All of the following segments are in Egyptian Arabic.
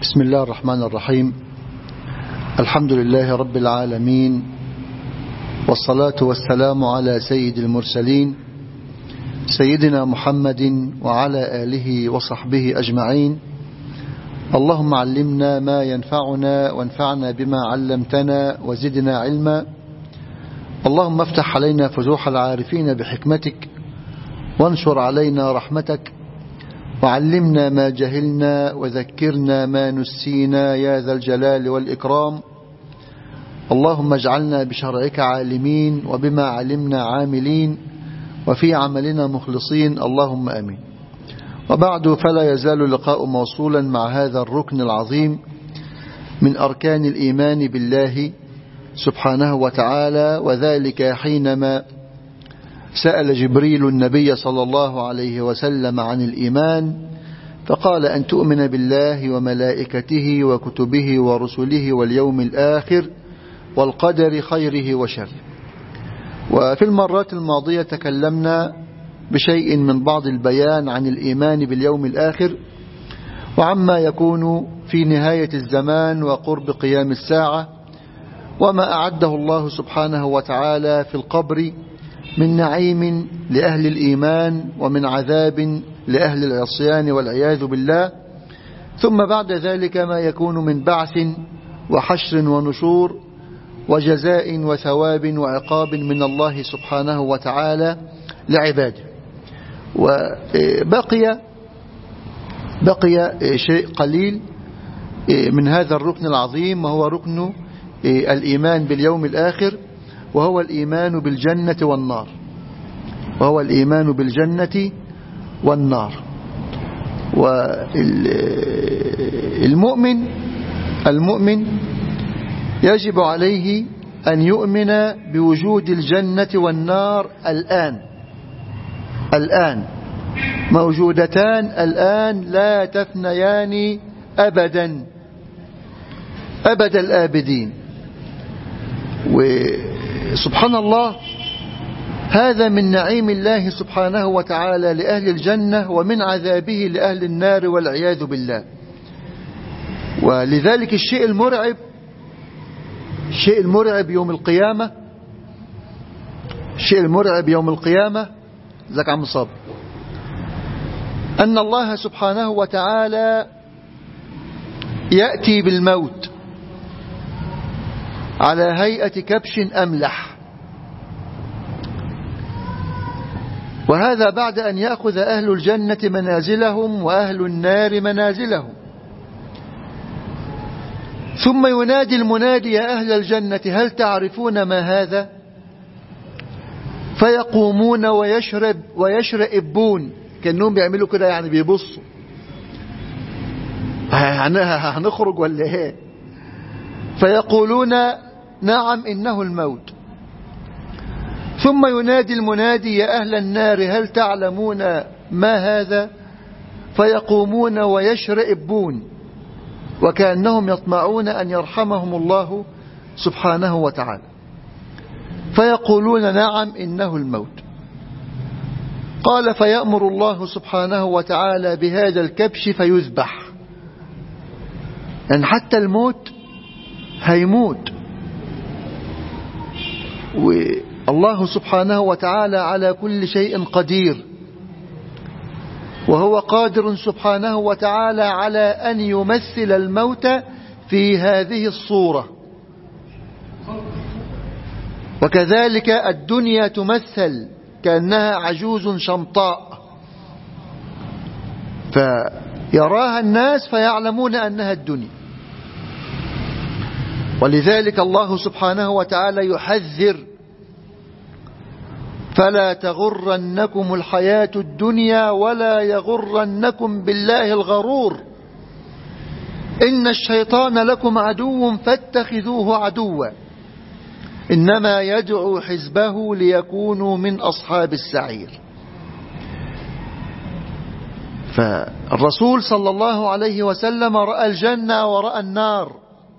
بسم الله الرحمن الرحيم الحمد لله رب العالمين والصلاة والسلام على سيد المرسلين سيدنا محمد وعلى آله وصحبه أجمعين اللهم علمنا ما ينفعنا وانفعنا بما علمتنا وزدنا علما اللهم افتح علينا فتوح العارفين بحكمتك وانشر علينا رحمتك وعلمنا ما جهلنا وذكرنا ما نسينا يا ذا الجلال والإكرام اللهم اجعلنا بشرعك عالمين وبما علمنا عاملين وفي عملنا مخلصين اللهم أمين وبعد فلا يزال اللقاء موصولا مع هذا الركن العظيم من أركان الإيمان بالله سبحانه وتعالى وذلك حينما سأل جبريل النبي صلى الله عليه وسلم عن الإيمان فقال أن تؤمن بالله وملائكته وكتبه ورسله واليوم الآخر والقدر خيره وشره وفي المرات الماضية تكلمنا بشيء من بعض البيان عن الإيمان باليوم الآخر وعما يكون في نهاية الزمان وقرب قيام الساعة وما أعده الله سبحانه وتعالى في القبر من نعيم لأهل الإيمان ومن عذاب لأهل العصيان والعياذ بالله ثم بعد ذلك ما يكون من بعث وحشر ونشور وجزاء وثواب وعقاب من الله سبحانه وتعالى لعباده وبقي بقي شيء قليل من هذا الركن العظيم وهو ركن الإيمان باليوم الآخر وهو الإيمان بالجنة والنار وهو الإيمان بالجنة والنار والمؤمن المؤمن يجب عليه أن يؤمن بوجود الجنة والنار الآن الآن موجودتان الآن لا تفنيان أبدا أبد الآبدين وسبحان الله هذا من نعيم الله سبحانه وتعالى لأهل الجنة ومن عذابه لأهل النار والعياذ بالله ولذلك الشيء المرعب الشيء المرعب يوم القيامة الشيء المرعب يوم القيامة ذاك عم صاب أن الله سبحانه وتعالى يأتي بالموت على هيئة كبش أملح وهذا بعد أن يأخذ أهل الجنة منازلهم وأهل النار منازلهم ثم ينادي المنادي يا أهل الجنة هل تعرفون ما هذا فيقومون ويشرب ويشرئبون كأنهم بيعملوا كده يعني بيبصوا هنخرج ولا ايه فيقولون نعم إنه الموت ثم ينادي المنادي يا أهل النار هل تعلمون ما هذا فيقومون ويشرئبون وكأنهم يطمعون أن يرحمهم الله سبحانه وتعالى فيقولون نعم إنه الموت قال فيأمر الله سبحانه وتعالى بهذا الكبش فيذبح يعني حتى الموت هيموت والله سبحانه وتعالى على كل شيء قدير وهو قادر سبحانه وتعالى على أن يمثل الموت في هذه الصورة وكذلك الدنيا تمثل كأنها عجوز شمطاء فيراها الناس فيعلمون أنها الدنيا ولذلك الله سبحانه وتعالى يحذر فلا تغرنكم الحياة الدنيا ولا يغرنكم بالله الغرور إن الشيطان لكم عدو فاتخذوه عدوا إنما يدعو حزبه ليكونوا من أصحاب السعير فالرسول صلى الله عليه وسلم رأى الجنة ورأى النار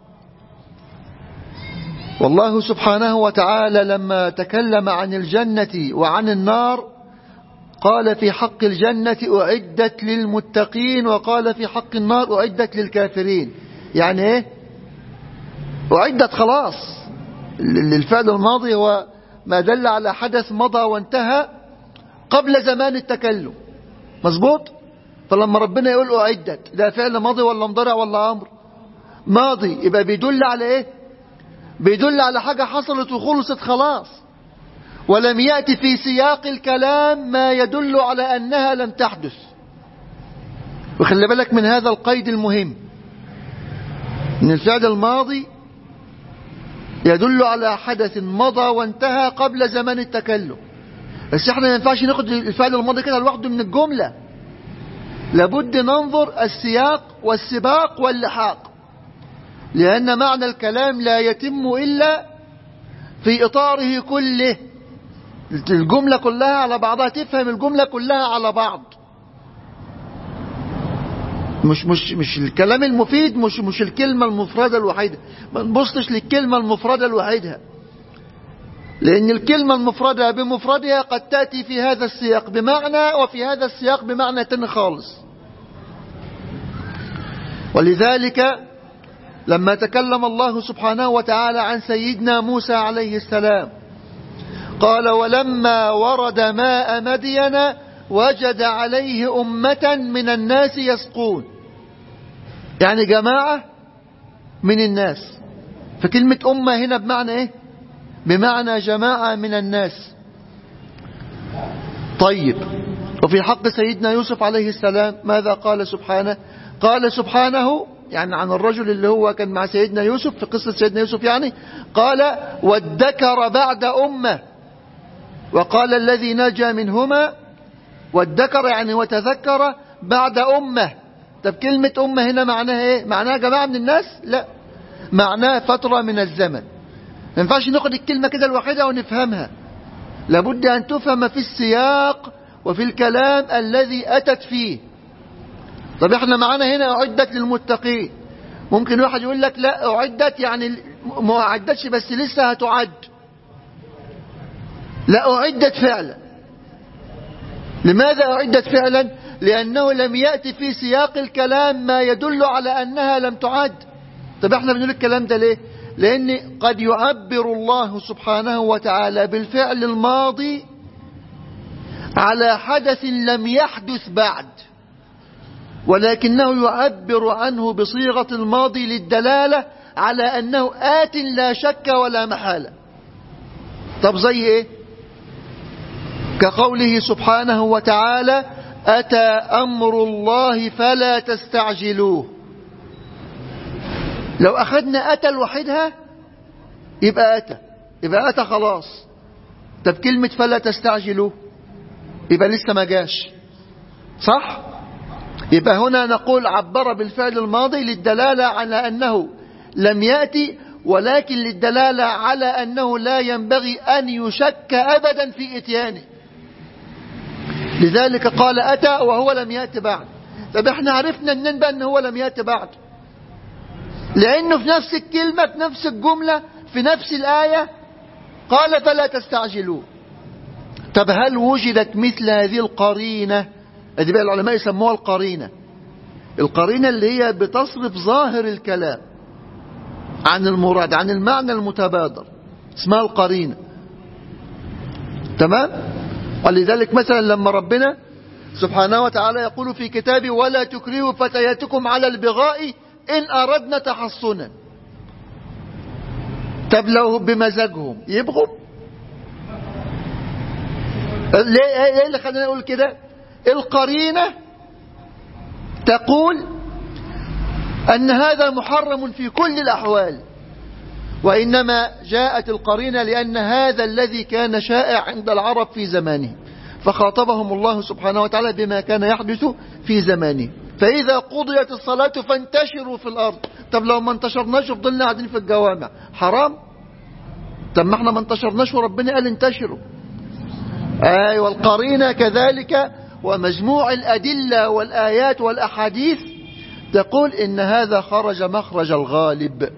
والله سبحانه وتعالى لما تكلم عن الجنة وعن النار قال في حق الجنة أعدت للمتقين وقال في حق النار أعدت للكافرين يعني ايه أعدت خلاص الفعل الماضي هو ما دل على حدث مضى وانتهى قبل زمان التكلم مظبوط فلما ربنا يقول أعدت ده فعل ماضي ولا مضارع ولا أمر ماضي يبقى بيدل على ايه بيدل على حاجة حصلت وخلصت خلاص ولم يأتي في سياق الكلام ما يدل على أنها لم تحدث وخلي بالك من هذا القيد المهم ان الفعل الماضي يدل على حدث مضى وانتهى قبل زمان التكلم بس احنا ما ينفعش ناخد الفعل الماضي كده لوحده من الجملة لابد ننظر السياق والسباق واللحاق لأن معنى الكلام لا يتم إلا في إطاره كله الجملة كلها على بعضها تفهم الجملة كلها على بعض مش مش مش الكلام المفيد مش مش الكلمة المفردة الوحيدة ما نبصش للكلمة المفردة الوحيدة لأن الكلمة المفردة بمفردها قد تأتي في هذا السياق بمعنى وفي هذا السياق بمعنى تاني خالص ولذلك لما تكلم الله سبحانه وتعالى عن سيدنا موسى عليه السلام قال ولما ورد ماء مدين وجد عليه أمة من الناس يسقون يعني جماعة من الناس فكلمة أمة هنا بمعنى إيه بمعنى جماعة من الناس طيب وفي حق سيدنا يوسف عليه السلام ماذا قال سبحانه قال سبحانه يعني عن الرجل اللي هو كان مع سيدنا يوسف في قصة سيدنا يوسف يعني قال وادكر بعد أمة وقال الذي نجا منهما وادكر يعني وتذكر بعد أمة طب كلمة أمة هنا معناها إيه معناها جماعة من الناس لا معناها فترة من الزمن ما ينفعش ناخد الكلمة كده الوحيدة ونفهمها لابد أن تفهم في السياق وفي الكلام الذي أتت فيه طب احنا معانا هنا أعدت للمتقين ممكن واحد يقول لك لا أعدت يعني ما أعدتش بس لسه هتعد لا أعدت فعلا لماذا أعدت فعلا لأنه لم يأتي في سياق الكلام ما يدل على أنها لم تعد طب احنا بنقول الكلام ده ليه لأن قد يعبر الله سبحانه وتعالى بالفعل الماضي على حدث لم يحدث بعد ولكنه يعبر عنه بصيغة الماضي للدلالة على أنه آت لا شك ولا محالة طب زي إيه كقوله سبحانه وتعالى أتى أمر الله فلا تستعجلوه لو أخذنا أتى لوحدها يبقى أتى يبقى أتى خلاص طب كلمة فلا تستعجلوه يبقى لسه ما جاش صح يبقى هنا نقول عبر بالفعل الماضي للدلالة على أنه لم يأتي ولكن للدلالة على أنه لا ينبغي أن يشك أبدا في إتيانه لذلك قال أتى وهو لم يأتي بعد طب احنا عرفنا منين بقى أنه هو لم يأتي بعد لأنه في نفس الكلمة في نفس الجملة في نفس الآية قال فلا تستعجلوا طب هل وجدت مثل هذه القرينة ادي بقى العلماء يسموها القرينة القرينة اللي هي بتصرف ظاهر الكلام عن المراد عن المعنى المتبادر اسمها القرينة تمام ولذلك مثلا لما ربنا سبحانه وتعالى يقول في كتابه ولا تكرهوا فتياتكم على البغاء إن أردنا تحصنا طب لو بمزاجهم يبغوا ليه ايه اللي خلينا نقول كده القرينة تقول أن هذا محرم في كل الأحوال وإنما جاءت القرينة لأن هذا الذي كان شائع عند العرب في زمانه فخاطبهم الله سبحانه وتعالى بما كان يحدث في زمانه فإذا قضيت الصلاة فانتشروا في الأرض طب لو ما انتشرناش وفضلنا قاعدين في الجوامع حرام طب ما احنا ما انتشرناش وربنا قال انتشروا أي والقرينة كذلك ومجموع الأدلة والآيات والأحاديث تقول إن هذا خرج مخرج الغالب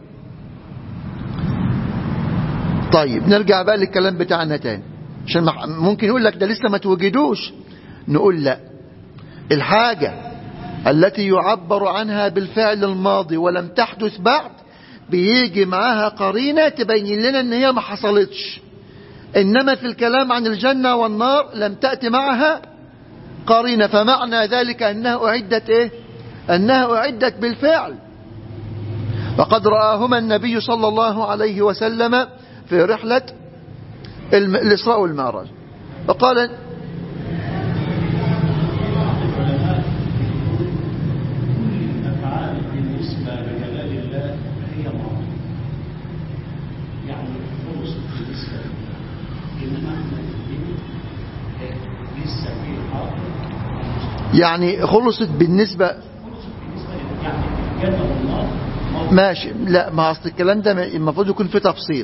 طيب نرجع بقى للكلام بتاعنا تاني عشان ممكن يقول لك ده لسه ما توجدوش نقول لا الحاجة التي يعبر عنها بالفعل الماضي ولم تحدث بعد بيجي معاها قرينة تبين لنا ان هي ما حصلتش انما في الكلام عن الجنة والنار لم تأتي معها قرينة فمعنى ذلك انها اعدت ايه انها اعدت بالفعل وقد رآهما النبي صلى الله عليه وسلم في رحلة الإسراء والمعراج وقال يعني خلصت بالنسبة ماشي لا ما اصل الكلام ده المفروض يكون فيه تفصيل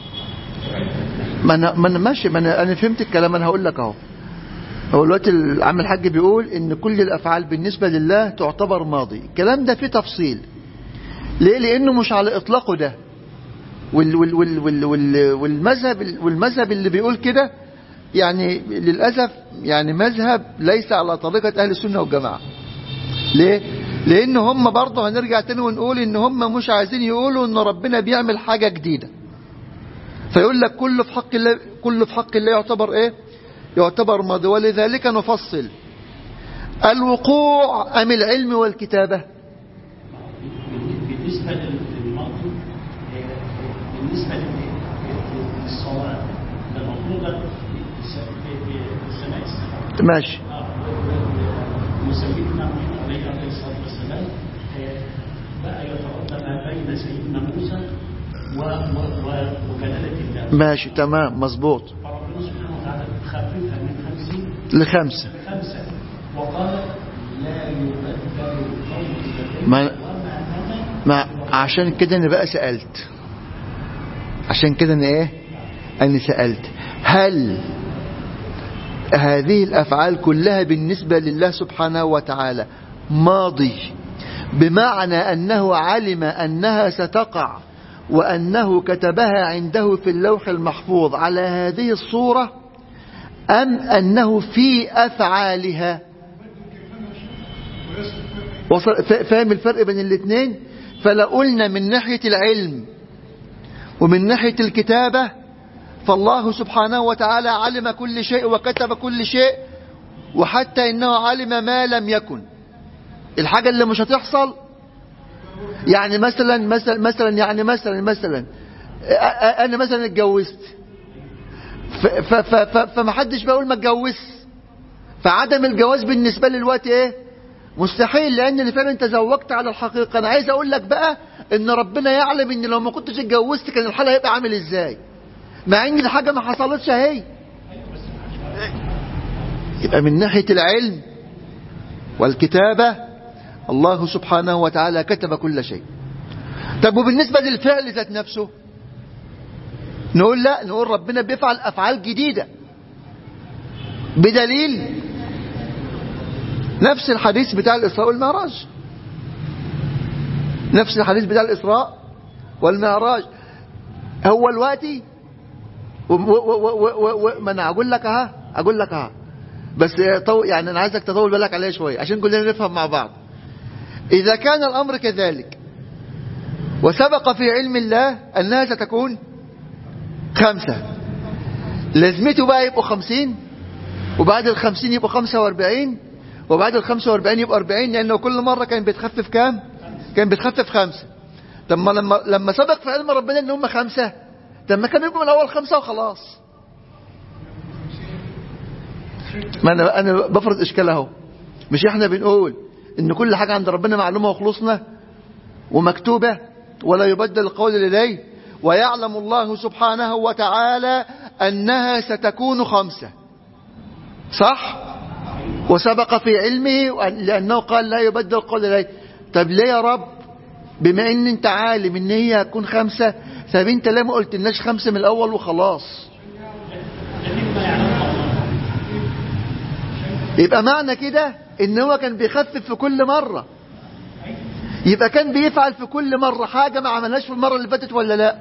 ما انا ما انا ماشي ما انا انا فهمت الكلام انا هقول لك اهو هو دلوقتي العم الحاج بيقول ان كل الافعال بالنسبه لله تعتبر ماضي الكلام ده فيه تفصيل ليه لانه مش على اطلاقه ده وال وال وال وال وال والمذهب والمذهب اللي بيقول كده يعني للاسف يعني مذهب ليس على طريقه اهل السنه والجماعه ليه لان هم برضه هنرجع تاني ونقول ان هم مش عايزين يقولوا ان ربنا بيعمل حاجه جديده فيقول لك كل في حق الله كل في حق الله يعتبر ايه يعتبر ماضي ولذلك نفصل الوقوع ام العلم والكتابه بالنسبه للماضي بالنسبه للصواب ده المفروض السماء السماء ماشي وسيدنا محمد عليه الصلاه والسلام بقى يتردد ما بين سيدنا موسى وكذلك الله ماشي تمام مظبوط فربنا سبحانه وتعالى خففها من خمسين لخمسة خمسة وقال لا يبدل قول ما وما أنا ما عشان كده انا بقى سألت عشان كده انا ايه انا سألت هل هذه الافعال كلها بالنسبة لله سبحانه وتعالى ماضي بمعنى انه علم انها ستقع وانه كتبها عنده في اللوح المحفوظ على هذه الصورة ام انه في افعالها وصل فا- فاهم الفرق بين الاثنين فلا قلنا من ناحية العلم ومن ناحية الكتابة فالله سبحانه وتعالى علم كل شيء وكتب كل شيء وحتى إنه علم ما لم يكن الحاجة اللي مش هتحصل يعني مثلا مثلا مثلا يعني مثلا مثلا أ- أ- أنا مثلا اتجوزت ف- ف- ف- ف- فمحدش بيقول ما اتجوزت فعدم الجواز بالنسبة لي الوقت ايه مستحيل لان اللي فعلا انت زوجت على الحقيقة انا عايز اقول لك بقى ان ربنا يعلم ان لو ما كنتش اتجوزت كان الحال هيبقى عامل ازاي مع ان الحاجة ما حصلتش اهي يبقى من ناحية العلم والكتابة الله سبحانه وتعالى كتب كل شيء طب وبالنسبة للفعل ذات نفسه نقول لا نقول ربنا بيفعل افعال جديدة بدليل نفس الحديث بتاع الإسراء والمعراج نفس الحديث بتاع الإسراء والمعراج هو الوقتي و- و- و- و- و- ما انا اقول لك اها اقول لك اها بس طو يعني انا عايزك تطول بالك عليها شويه عشان كلنا نفهم مع بعض اذا كان الامر كذلك وسبق في علم الله انها ستكون خمسه لازمته بقى يبقوا خمسين وبعد الخمسين يبقوا خمسة واربعين وبعد الخمسة واربعين يبقوا اربعين لأنه كل مرة كان بيتخفف كام كان بيتخفف خمسة طب ما لما لما سبق في علم ربنا ان هم خمسة طب ما كانوا يبقوا من الاول خمسة وخلاص ما انا انا بفرض اشكال اهو مش احنا بنقول ان كل حاجة عند ربنا معلومة وخلصنا ومكتوبة ولا يبدل القول لديه ويعلم الله سبحانه وتعالى أنها ستكون خمسة صح وسبق في علمه وأن- لأنه قال لا يبدل القول لديه طب ليه يا رب بما ان انت عالم ان هي هتكون خمسة طب انت ليه ما قلت لناش خمسة من الاول وخلاص لكن ما يعلمه الله يبقى معنى كده ان هو كان بيخفف في كل مرة يبقى كان بيفعل في كل مرة حاجة ما عملهاش في المرة اللي فاتت ولا لا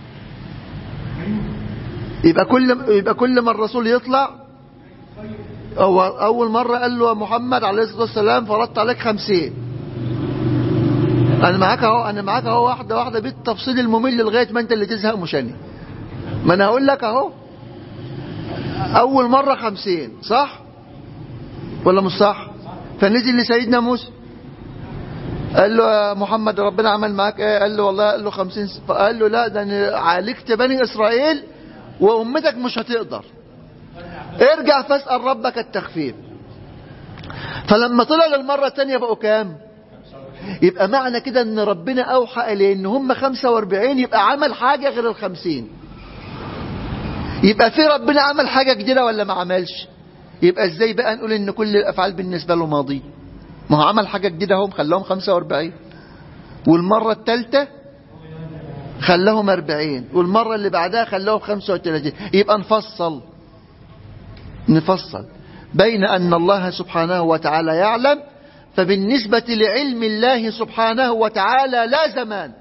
يبقى كل يبقى كل ما الرسول يطلع هو أول مرة قال له يا محمد عليه الصلاة والسلام فرضت عليك خمسين أنا معاك أهو أنا معاك أهو واحدة واحدة بالتفصيل الممل لغاية ما أنت اللي تزهق مش أنا ما أنا هقول لك أهو أول مرة خمسين صح ولا مش صح فنزل لسيدنا موسى قال له يا محمد ربنا عمل معاك ايه قال له والله قال له خمسين فقال له لا ده انا عالجت بني اسرائيل وامتك مش هتقدر ارجع فاسأل ربك التخفيف فلما طلع للمرة الثانية بقوا كام يبقى معنى كده ان ربنا اوحى اليه ان هم 45 يبقى عمل حاجة غير الخمسين يبقى في ربنا عمل حاجة جديدة ولا ما عملش يبقى ازاي بقى نقول ان كل الافعال بالنسبة له ماضي ما هو عمل حاجة جديدة هم خلاهم 45 والمرة الثالثة خلاهم 40 والمرة اللي بعدها خلاهم 35 يبقى نفصل نفصل بين أن الله سبحانه وتعالى يعلم فبالنسبة لعلم الله سبحانه وتعالى لا زمان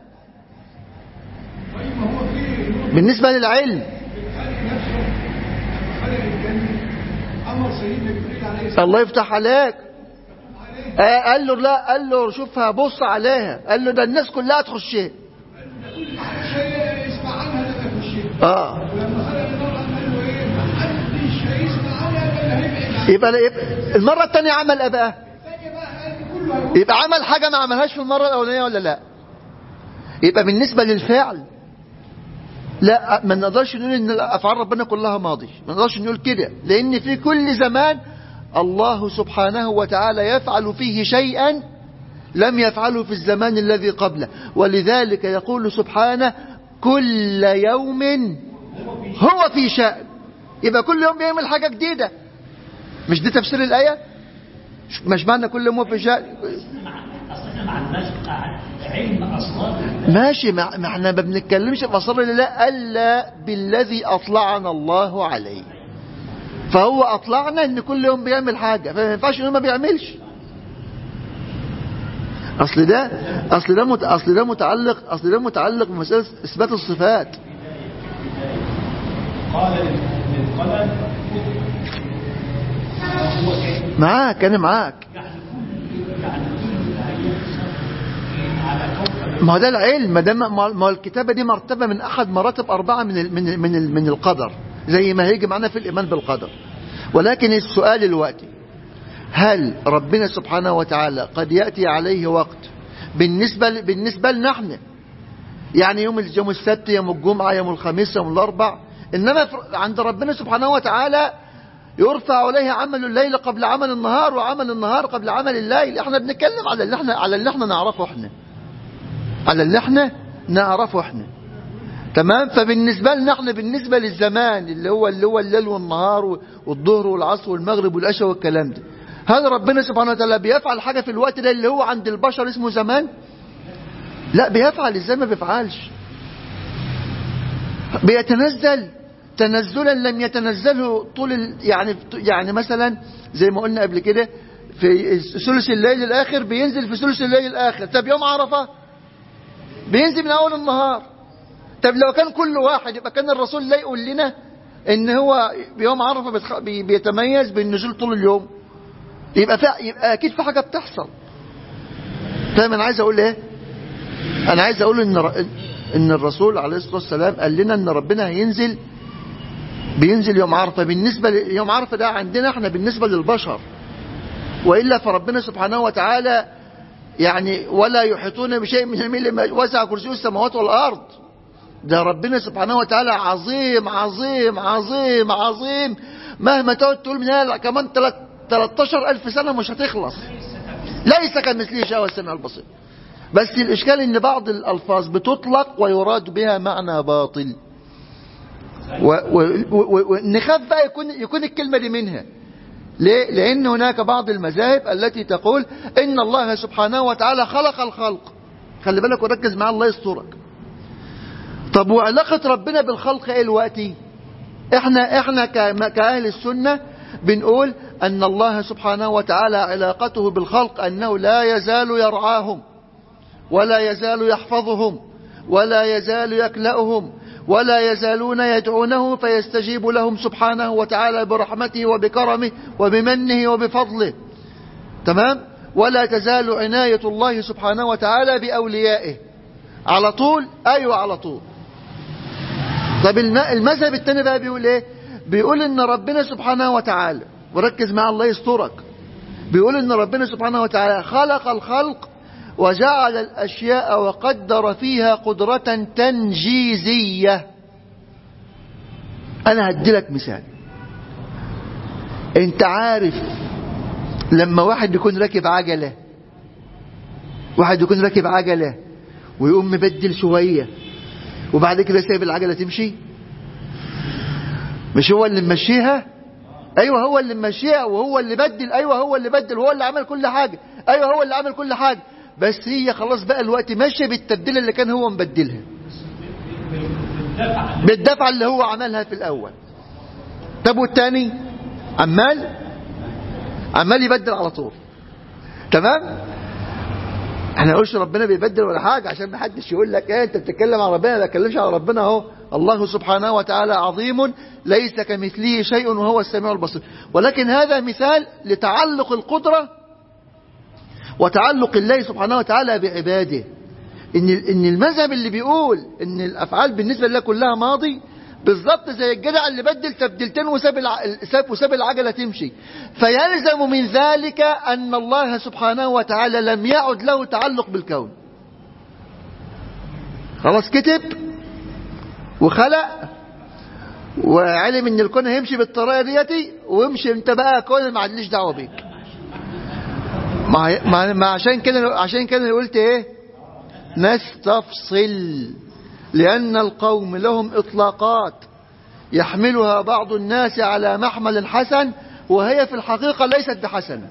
بالنسبة للعلم الله يفتح عليك آه قال له لا قال له شوفها بص عليها قال له ده الناس كلها تخشها اه يبقى, يبقى المرة الثانية عمل ايه بقى يبقى عمل حاجة ما عملهاش في المرة الأولانية ولا لا يبقى بالنسبة للفعل لا ما نقدرش نقول ان افعال ربنا كلها ماضي ما نقدرش نقول كده لان في كل زمان الله سبحانه وتعالى يفعل فيه شيئا لم يفعله في الزمان الذي قبله ولذلك يقول سبحانه كل يوم هو في شأن يبقى كل يوم بيعمل حاجة جديدة مش دي تفسير الآية مش معنى كل يوم هو في شأن اصلا ما عندناش علم اسرار ماشي ما ما احنا ما بنتكلمش في اسرار الله الا بالذي اطلعنا الله عليه فهو اطلعنا ان كل يوم بيعمل حاجه فما ينفعش انه ما بيعملش اصل ده اصل ده مت... اصل ده متعلق اصل ده متعلق بمساله اثبات الصفات قال للقلم هو كان معاك انا معاك على كوكب ما هو ده العلم ما ده ما ما هو الكتابه دي مرتبه من احد مراتب اربعه من ال من ال من ال من القدر زي ما هيجي معانا في الايمان بالقدر ولكن السؤال الوقتي هل ربنا سبحانه وتعالى قد ياتي عليه وقت بالنسبه ل- بالنسبه لنا احنا يعني يوم الج- يوم السبت يوم الجمعه يوم الخميس يوم الاربع انما في- عند ربنا سبحانه وتعالى يرفع عليه عمل الليل قبل عمل النهار وعمل النهار قبل عمل الليل احنا بنتكلم على اللي احنا على اللي احنا نعرفه احنا على اللي احنا نعرفه احنا تمام فبالنسبة لنا احنا بالنسبة للزمان اللي هو اللي هو الليل والنهار والظهر والعصر والمغرب والعشاء والكلام ده هل ربنا سبحانه وتعالى بيفعل حاجة في الوقت ده اللي هو عند البشر اسمه زمان لا بيفعل ازاي ما بيفعلش بيتنزل تنزلا لم يتنزله طول ال... يعني يعني مثلا زي ما قلنا قبل كده في ثلث الليل الاخر بينزل في ثلث الليل الاخر طب يوم عرفه بينزل من اول النهار طب لو كان كل واحد يبقى كان الرسول لا يقول لنا ان هو بيوم عرفه بيتخ... بي- بيتميز بالنزول طول اليوم يبقى في... يبقى اكيد في حاجه بتحصل فاهم انا عايز اقول ايه انا عايز اقول ان ر... ان الرسول عليه الصلاه والسلام قال لنا ان ربنا هينزل بينزل يوم عرفه بالنسبه ل... يوم عرفه ده عندنا احنا بالنسبه للبشر والا فربنا سبحانه وتعالى يعني ولا يحيطون بشيء من علمه ما وسع كرسيه السماوات والارض ده ربنا سبحانه وتعالى عظيم عظيم عظيم عظيم مهما تقعد تقول من هنا كمان 13 ألف سنة مش هتخلص ليس كمثله شيء والسميع البصير بس الإشكال إن بعض الألفاظ بتطلق ويراد بها معنى باطل ونخاف بقى يكون يكون الكلمة دي منها ليه؟ لأن هناك بعض المذاهب التي تقول إن الله سبحانه وتعالى خلق الخلق خلي بالك وركز معاه الله يسترك طب وعلاقة ربنا بالخلق ايه الوقتي احنا احنا ك- كأهل السنة بنقول ان الله سبحانه وتعالى علاقته بالخلق انه لا يزال يرعاهم ولا يزال يحفظهم ولا يزال يكلأهم ولا يزالون يدعونه فيستجيب لهم سبحانه وتعالى برحمته وبكرمه وبمنه وبفضله تمام ولا تزال عناية الله سبحانه وتعالى بأوليائه على طول أيوة على طول طب المذهب التاني بقى بيقول ايه بيقول ان ربنا سبحانه وتعالى وركز مع الله يسترك بيقول ان ربنا سبحانه وتعالى خلق الخلق وجعل الأشياء وقدر فيها قدرة تنجيزية أنا هدي لك مثال أنت عارف لما واحد يكون راكب عجلة واحد يكون راكب عجلة ويقوم مبدل شوية وبعد كده سايب العجلة تمشي مش هو اللي ممشيها ايوه هو اللي ممشيها وهو اللي بدل ايوه هو اللي بدل وهو اللي عمل كل حاجة ايوه هو اللي عمل كل حاجة بس هي خلاص بقى الوقت ماشيه بالتبديل اللي كان هو مبدلها بالدفعة اللي هو عملها في الأول طب والتاني عمال عمال يبدل على طول تمام احنا نقولش ربنا بيبدل ولا حاجة عشان ما حدش يقول لك ايه انت بتتكلم عن ربنا لا تتكلمش على ربنا اهو الله سبحانه وتعالى عظيم ليس كمثله شيء وهو السميع البصير ولكن هذا مثال لتعلق القدرة وتعلق الله سبحانه وتعالى بعباده ان ان المذهب اللي بيقول ان الافعال بالنسبه لله كلها ماضي بالظبط زي الجدع اللي بدل تبديلتين وساب الع... ساب وساب العجله تمشي فيلزم من ذلك ان الله سبحانه وتعالى لم يعد له تعلق بالكون خلاص كتب وخلق وعلم ان الكون هيمشي بالطريقه ديتي وامشي انت بقى كون ما عادليش دعوه بيك ما ما ما عشان كده عشان كده قلت ايه نستفصل لأن القوم لهم إطلاقات يحملها بعض الناس على محمل حسن وهي في الحقيقة ليست بحسنة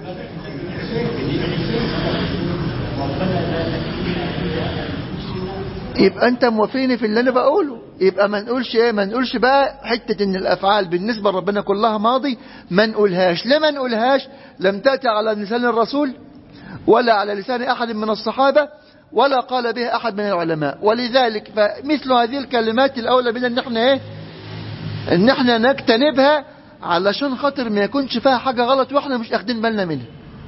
يبقى انت موافقني في اللي انا بقوله يبقى ما نقولش ايه ما نقولش بقى حتة ان الافعال بالنسبة لربنا كلها ماضي ما نقولهاش ليه ما نقولهاش لم تأتي على لسان الرسول ولا على لسان احد من الصحابة ولا قال به احد من العلماء ولذلك فمثل هذه الكلمات الاولى بنا ان احنا ايه ان احنا نجتنبها علشان خاطر ما يكونش فيها حاجة غلط واحنا مش اخدين بالنا منها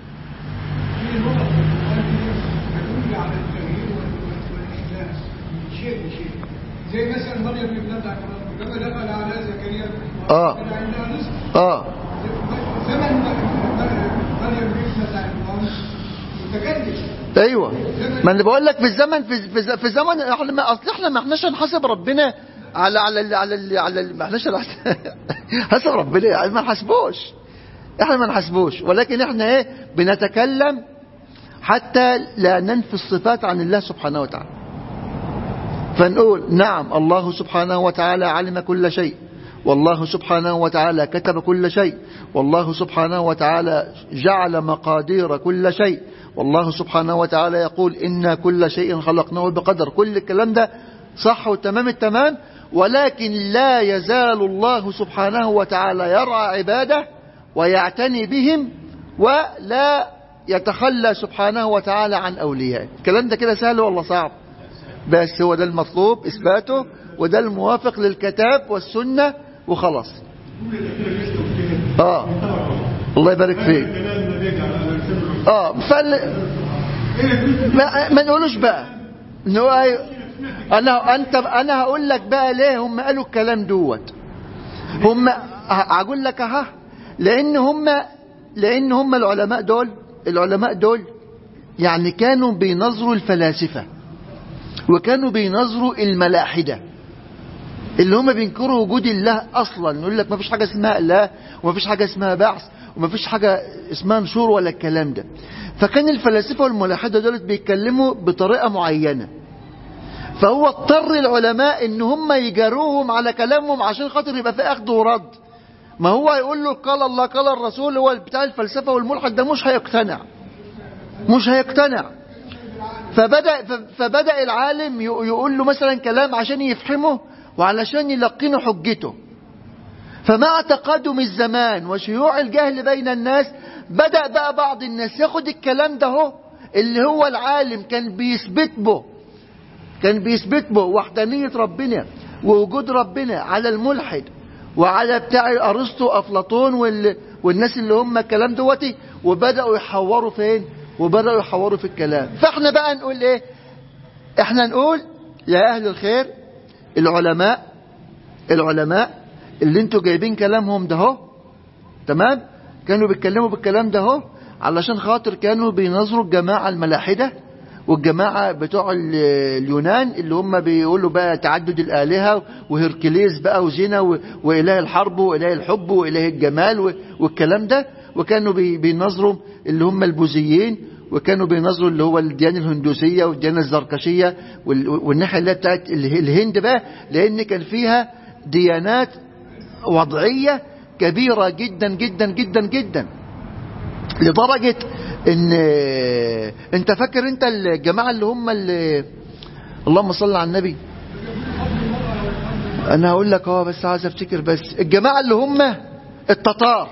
زي مثلا مريم ابنة لما دخل على زكريا اه كان عندها رزق اه زمن مريم ابنة عمران متجدد ايوه ما انا بقول لك في الزمن في في, في زمن احنا ما اصل احنا ما احناش هنحاسب ربنا على على ال على ال على ال ما احناش حاسب ربنا يعني ما نحاسبوش احنا ما نحاسبوش ولكن احنا ايه بنتكلم حتى لا ننفي الصفات عن الله سبحانه وتعالى فنقول نعم الله سبحانه وتعالى علم كل شيء والله سبحانه وتعالى كتب كل شيء والله سبحانه وتعالى جعل مقادير كل شيء والله سبحانه وتعالى يقول إنا كل شيء خلقناه بقدر كل الكلام ده صح وتمام التمام ولكن لا يزال الله سبحانه وتعالى يرعى عباده ويعتني بهم ولا يتخلى سبحانه وتعالى عن أوليائه الكلام ده كده سهل ولا صعب بس هو ده المطلوب إثباته وده الموافق للكتاب والسنة وخلاص آه الله يبارك فيك اه فال ما, ما نقولوش بقى ان هو انا انت انا هقول لك بقى ليه هم قالوا الكلام دوت هم هقول لك اها لان هم لان هم العلماء دول العلماء دول يعني كانوا بينظروا الفلاسفه وكانوا بينظروا الملاحده اللي هم بينكروا وجود الله اصلا يقول لك ما فيش حاجه اسمها الله وما فيش حاجه اسمها بعث وما فيش حاجه اسمها نشور ولا الكلام ده فكان الفلاسفه والملاحده دولت بيتكلموا بطريقه معينه فهو اضطر العلماء ان هم يجاروهم على كلامهم عشان خاطر يبقى في اخذ ورد ما هو يقول له قال الله قال الرسول هو بتاع الفلسفه والملحد ده مش هيقتنع مش هيقتنع فبدأ فبدأ العالم يقول له مثلا كلام عشان يفهمه وعلشان يلقنه حجته فمع تقادم الزمان وشيوع الجهل بين الناس بدأ بقى بعض الناس ياخد الكلام ده هو اللي هو العالم كان بيثبت به كان بيثبت به وحدانية ربنا ووجود ربنا على الملحد وعلى بتاع ارسطو افلاطون وال... والناس اللي هم الكلام دوتي وبداوا يحوروا فين وبداوا يحوروا في الكلام فاحنا بقى نقول ايه احنا نقول يا اهل الخير العلماء العلماء اللي انتوا جايبين كلامهم ده هو تمام كانوا بيتكلموا بالكلام ده هو علشان خاطر كانوا بينظروا الجماعة الملاحدة والجماعة بتوع ال- اليونان اللي هم بيقولوا بقى تعدد الآلهة وهركليز بقى وزنا و- وإله الحرب وإله الحب وإله الجمال و- والكلام ده وكانوا بي- بينظروا اللي هم البوذيين وكانوا بينظروا اللي هو الديانة الهندوسية والديانة الزركشية وال- والناحية اللي هي بتاعت اله- الهند بقى لأن كان فيها ديانات وضعية كبيرة جدا جدا جدا جدا لدرجة ان انت فاكر انت الجماعة اللي هم اللي اللهم صل على النبي انا هقول لك اه بس عايز افتكر بس الجماعة اللي هم التتار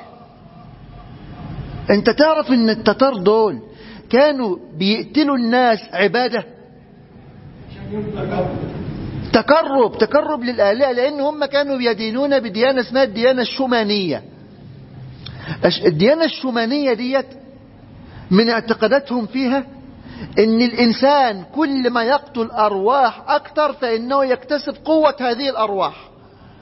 انت تعرف ان التتار دول كانوا بيقتلوا الناس عبادة تقرب تقرب للآلهة لأن هم كانوا بيدينون بديانة اسمها الديانة الشمانية الش- الديانة الشمانية ديت من اعتقاداتهم فيها ان الانسان كل ما يقتل ارواح اكتر فانه يكتسب قوة هذه الارواح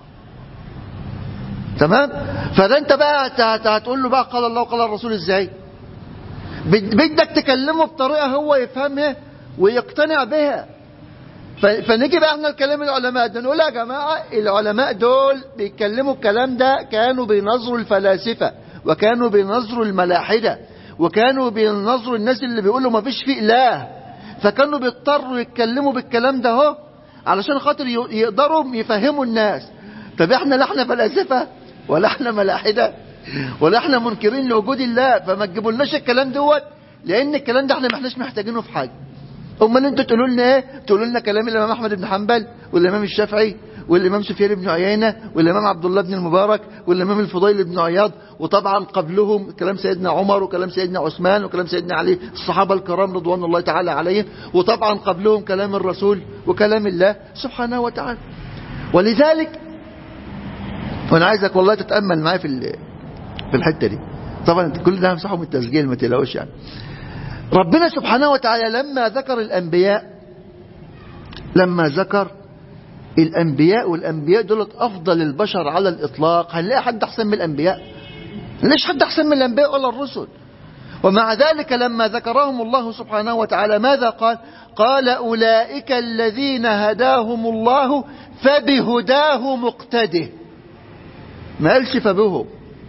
تمام فده انت بقى هت- هت- هتقول له بقى قال الله وقال الرسول ازاي بد- بدك تكلمه بطريقة هو يفهمها ويقتنع بها ف- فنيجي بقى احنا لكلام العلماء ده نقول يا جماعة العلماء دول بيتكلموا الكلام ده كانوا بينظروا الفلاسفة وكانوا بينظروا الملاحدة وكانوا بينظروا الناس اللي بيقولوا ما فيش فيه إله فكانوا بيضطروا يتكلموا بالكلام ده اهو علشان خاطر ي- يقدروا يفهموا الناس طب احنا لا احنا فلاسفة ولا احنا ملاحدة ولا احنا منكرين لوجود الله فما تجيبولناش الكلام دوت لان الكلام ده احنا ما احناش محتاجينه في حاجه امال انتوا تقولوا لنا ايه تقولوا لنا كلام الامام احمد بن حنبل والامام الشافعي والامام سفيان بن عيينه والامام عبد الله بن المبارك والامام الفضيل بن عياض وطبعا قبلهم كلام سيدنا عمر وكلام سيدنا عثمان وكلام سيدنا علي الصحابه الكرام رضوان الله تعالى عليهم وطبعا قبلهم كلام الرسول وكلام الله سبحانه وتعالى ولذلك وانا عايزك والله تتامل معايا في ال- في الحته دي طبعا كل ده همسحه من التسجيل ما تقلقوش يعني ربنا سبحانه وتعالى لما ذكر الأنبياء لما ذكر الأنبياء والأنبياء دولت أفضل البشر على الإطلاق هنلاقي حد أحسن من الأنبياء ليش حد أحسن من الأنبياء ولا الرسل ومع ذلك لما ذكرهم الله سبحانه وتعالى ماذا قال قال أولئك الذين هداهم الله فبهداه مقتده ما قالش فبهم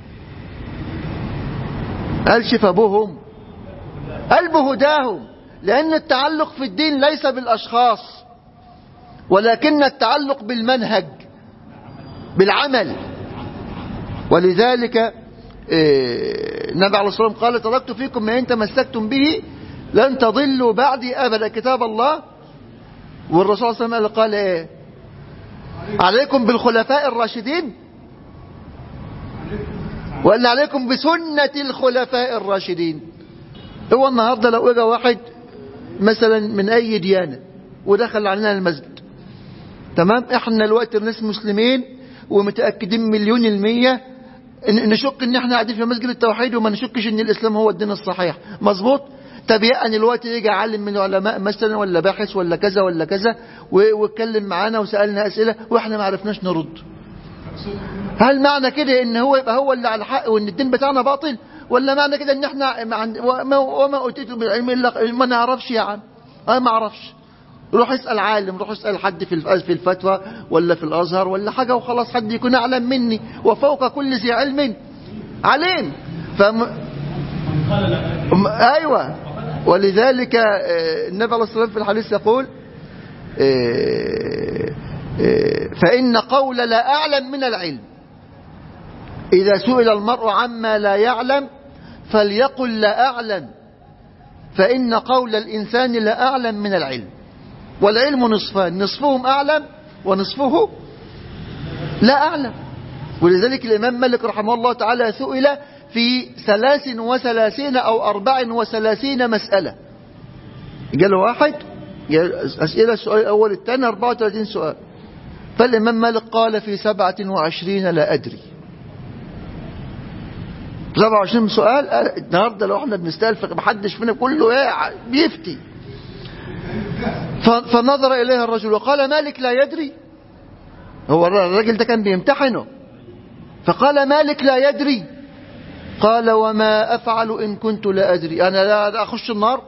قالش فبهم قال بهداهم لأن التعلق في الدين ليس بالأشخاص ولكن التعلق بالمنهج بالعمل ولذلك آه، النبي عليه الصلاة والسلام قال تركت فيكم ما إن تمسكتم به لن تضلوا بعدي أبدا كتاب الله والرسول صلى الله عليه وسلم قال إيه عليكم بالخلفاء الراشدين وقال عليكم بسنة الخلفاء الراشدين هو النهاردة لو اجى واحد مثلا من اي ديانة ودخل علينا المسجد تمام احنا الوقت الناس مسلمين ومتأكدين مليون المية إن- نشك ان احنا قاعدين في مسجد التوحيد وما نشكش ان الاسلام هو الدين الصحيح مظبوط طب يعني الوقت يجي عالم من العلماء مثلا ولا باحث ولا كذا ولا كذا و- واتكلم معانا وسألنا اسئلة واحنا ما عرفناش نرد هل معنى كده ان هو يبقى هو اللي على الحق وان الدين بتاعنا باطل ولا معنى كده ان احنا ما عند- وما, وما اوتيتوا من العلم الا ما نعرفش يا عم انا ما اعرفش روح اسال عالم روح اسال حد في الف- في الفتوى ولا في الازهر ولا حاجه وخلاص حد يكون اعلم مني وفوق كل ذي علم عليم فم... قال لك أم- ايوه ولذلك آه، النبي عليه الصلاه والسلام في الحديث يقول آه، آه، فإن قول لا أعلم من العلم إذا سئل المرء عما لا يعلم فليقل لا أعلم فإن قول الإنسان لا أعلم من العلم والعلم نصفان نصفهم أعلم ونصفه لا أعلم ولذلك الإمام مالك رحمه الله تعالى سئل في ثلاث وثلاثين أو أربع وثلاثين مسألة قال له واحد قال أسئلة السؤال الأول الثاني 34 سؤال فالإمام مالك قال في سبعة وعشرين لا أدري 27 سؤال آه، النهارده لو احنا بنستقل محدش فينا كله ايه بيفتي ف- فنظر إليها الرجل وقال مالك لا يدري هو الراجل ده كان بيمتحنه فقال مالك لا يدري قال وما أفعل إن كنت لا أدري أنا لا لا أخش النار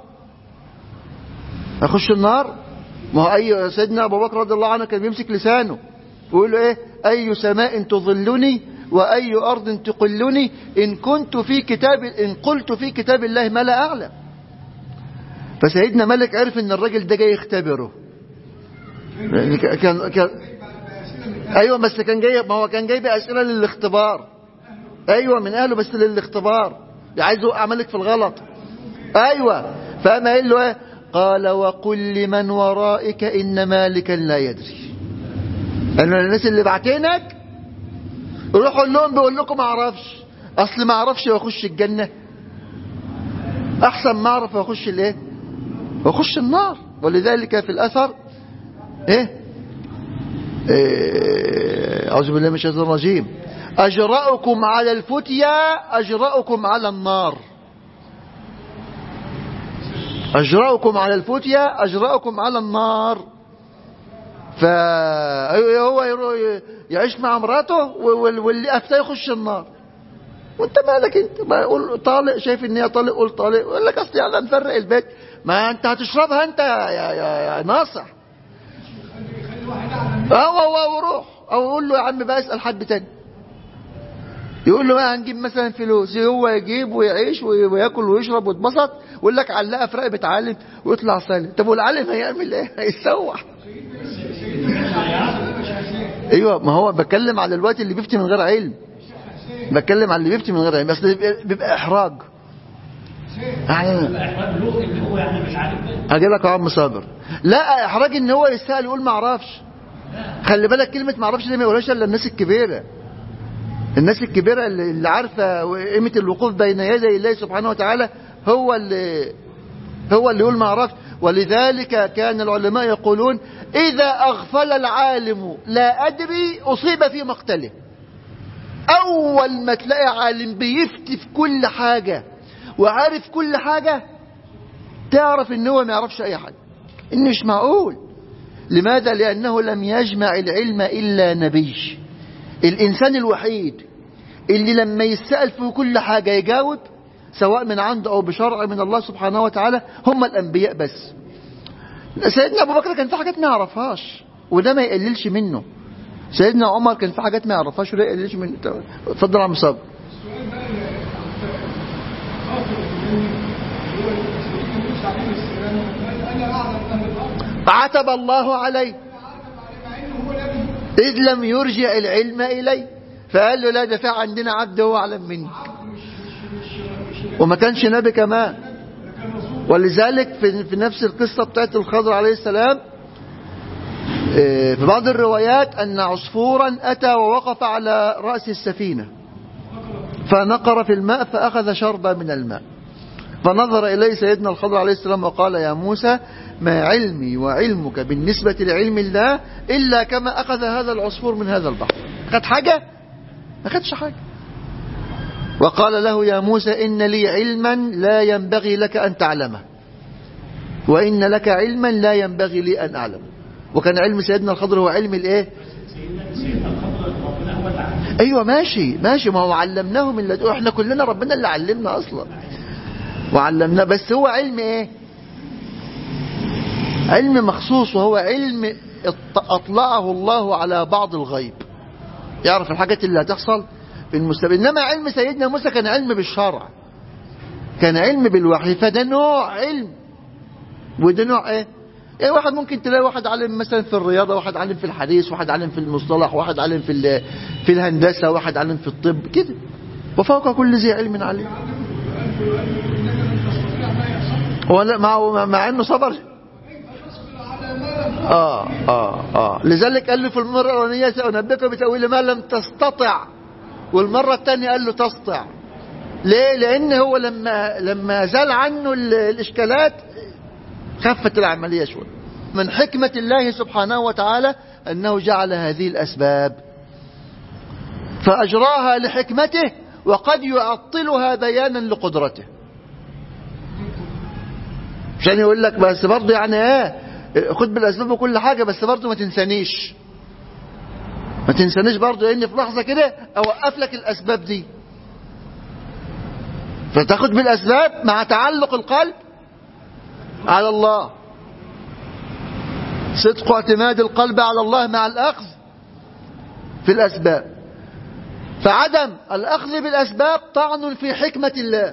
أخش النار ما هو أي سيدنا أبو بكر رضي الله عنه كان بيمسك لسانه ويقول له إيه أي سماء تظلني وأي أرض تقلني إن كنت في كتاب إن قلت في كتاب الله ما لا أعلم فسيدنا ملك عرف إن الراجل ده جاي يختبره يعني كان كان كان- ايوه بس كان جاي ما هو كان جايب اسئله للاختبار ايوه من اهله بس للاختبار عايز يوقع ملك في الغلط ايوه فقام قال له ايه قال وقل لمن ورائك ان مالكا لا يدري قال له الناس اللي بعتينك روحوا لهم بيقول لكم ما اعرفش اصل ما اعرفش واخش الجنه احسن ما اعرف واخش الايه واخش النار ولذلك في الاثر ايه إيه، أعوذ بالله من الشيطان الرجيم أجرأكم على الفتيا أجرأكم على النار أجرأكم على الفتيا أجرأكم على النار فهو يرو- يعيش مع مراته وال- واللي أفتى يخش النار وانت مالك انت ما يقول طالق شايف ان هي طالق قول طالق يقول لك اصل يعني نفرق البيت ما انت هتشربها انت يا, يا, يا, يا ناصح اه هو وروح او يقول له يا عم بقى اسال حد تاني يقول له بقى هنجيب مثلا فلوس هو يجيب ويعيش وي- وياكل ويشرب ويتبسط ويقول لك علقها في رقبه عالم ويطلع سالم طب والعالم هيعمل ايه؟ هيتسوح ايوه ما هو بتكلم على الوقت اللي بيفتي من غير علم بتكلم على اللي بيفتي من غير علم اصل بيبقى- بيبقى احراج يعني احراج له ان هو يعني مش عارف ايه هجي لك يا عم صابر لا احراج ان هو يسال يقول ما اعرفش خلي بالك كلمه ما اعرفش دي ما يقولهاش الا الناس الكبيره الناس الكبيره اللي اللي عارفه قيمه الوقوف بين يدي الله سبحانه وتعالى هو اللي هو اللي يقول ما اعرفش ولذلك كان العلماء يقولون اذا اغفل العالم لا ادري اصيب في مقتله اول ما تلاقي عالم بيفتي في كل حاجه وعارف كل حاجه تعرف ان هو ما يعرفش اي حاجه ان مش معقول لماذا لانه لم يجمع العلم الا نبي الانسان الوحيد اللي لما يسال في كل حاجه يجاوب سواء من عنده او بشرع من الله سبحانه وتعالى هم الانبياء بس سيدنا ابو بكر كان في حاجات ما يعرفهاش وده ما يقللش منه سيدنا عمر كان في حاجات ما يعرفهاش وده ما يقللش منه اتفضل يا عم صابر السؤال بقى اللي خاطر اللي هو سيدنا موسى عليه السلام قال انا اعلم اهل الارض عتب الله عليه عاتب عليه مع انه هو نبي إذ لم يرجع العلم إليه فقال له لا ده في عندنا عبد هو أعلم منك وما كانش نبي كمان ولذلك في, في نفس القصة بتاعت الخضر عليه السلام إيه، في بعض الروايات أن عصفورا أتى ووقف على رأس السفينة فنقر في الماء فأخذ شربا من الماء فنظر إليه سيدنا الخضر عليه السلام وقال يا موسى ما علمي وعلمك بالنسبة لعلم الله إلا كما أخذ هذا العصفور من هذا البحر أخذ حاجة؟ ما أخذش حاجة وقال له يا موسى إن لي علما لا ينبغي لك أن تعلمه وإن لك علما لا ينبغي لي أن أعلمه وكان علم سيدنا الخضر هو علم الإيه؟ سيدنا سيدنا الخضر ربنا هو اللي علمه ايوه ماشي ماشي ما هو علمناه من لدن احنا كلنا ربنا اللي علمنا اصلا وعلمنا بس هو علم ايه علم مخصوص وهو علم اط- اطلعه الله على بعض الغيب يعرف الحاجات اللي هتحصل في المستقبل انما علم سيدنا موسى كان علم بالشرع كان علم بالوحي فده نوع علم وده نوع ايه يعني واحد ممكن تلاقي واحد عالم مثلا في الرياضة واحد عالم في الحديث واحد عالم في المصطلح واحد عالم في ال- في الهندسة واحد عالم في الطب كده وفوق كل ذي علم عليم ولا مع مع انه صبر اه اه اه لذلك قال له في المرة الأولانية سأنبئك بتأويل ما لم تستطع والمرة الثانية قال له تستطع ليه؟ لأن هو لما لما زال عنه ال- الإشكالات خفت العملية شوي من حكمة الله سبحانه وتعالى أنه جعل هذه الأسباب فأجراها لحكمته وقد يعطلها بيانا لقدرته عشان يقول لك بس برضه يعني ايه خد بالاسباب وكل حاجه بس برضه ما تنسانيش ما تنسانيش برضه لان في لحظه كده اوقف لك الاسباب دي فتاخد بالاسباب مع تعلق القلب على الله صدق اعتماد القلب على الله مع الاخذ في الاسباب فعدم الاخذ بالاسباب طعن في حكمه الله